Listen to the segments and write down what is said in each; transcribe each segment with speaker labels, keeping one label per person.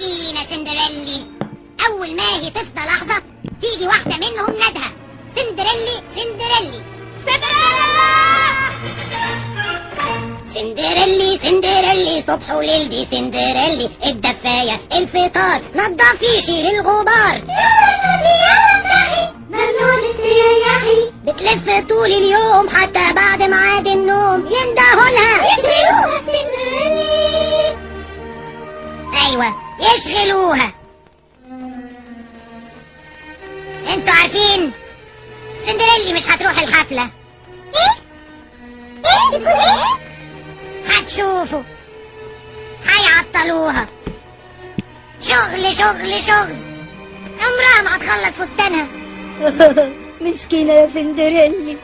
Speaker 1: مسكينة سندريلي أول ما هي تفضى لحظة تيجي واحدة منهم ندها سندريلي سندريلي سندريلي سندريلي صبح وليل دي سندريلي الدفاية الفطار نضفي شيل الغبار
Speaker 2: ممنوع الاسترياحي
Speaker 1: بتلف طول اليوم حتى بعد ميعاد النوم يندهوا لها
Speaker 2: يشغلوها سندريلي
Speaker 1: ايوه يشغلوها انتوا عارفين سندريلي مش هتروح الحفلة
Speaker 2: ايه؟ ايه بتقول ايه؟
Speaker 1: هتشوفوا هيعطلوها شغل شغل شغل عمرها ما هتخلص فستانها
Speaker 3: مسكينة يا سندريلي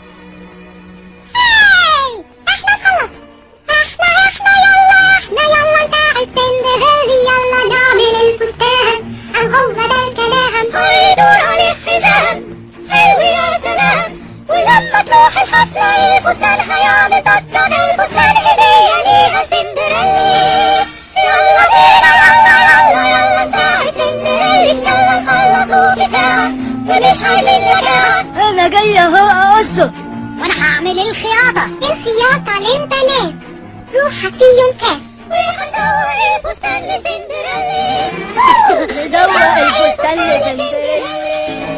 Speaker 2: هاي احنا نخلص احنا احنا يلا احنا يلا نساعد سندريلي يلا نعمل الفستان ام هو ده الكلام هيدور عليه حزام حلو يا سلام ولما تروح الحفلة الفستان هيعمل ضجة الفستان هدية ليها سندريلي يلا بينا يلا يلا يلا نساعد سندريلي يلا نخلصوا في ساعة ومش عايزين لجاعة
Speaker 3: أنا جاية أهو أقصد
Speaker 1: وانا هعمل الخياطة
Speaker 2: الخياطة للبنات روحك في يوم كاف وهنزور الفستان لسندريلا
Speaker 3: نزوق الفستان لسندريلي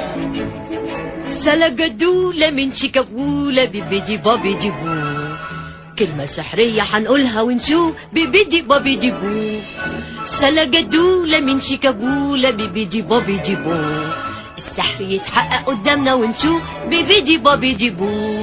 Speaker 4: سلجدولة من شيكابولة بيبيدي بابيدي بو كلمة سحرية هنقولها ونشوف بيبيدي بابيدي بو سلجدولة من شيكابولة بيبيدي بابيدي بو السحر يتحقق قدامنا ونشوف بيبيدي بابيدي بو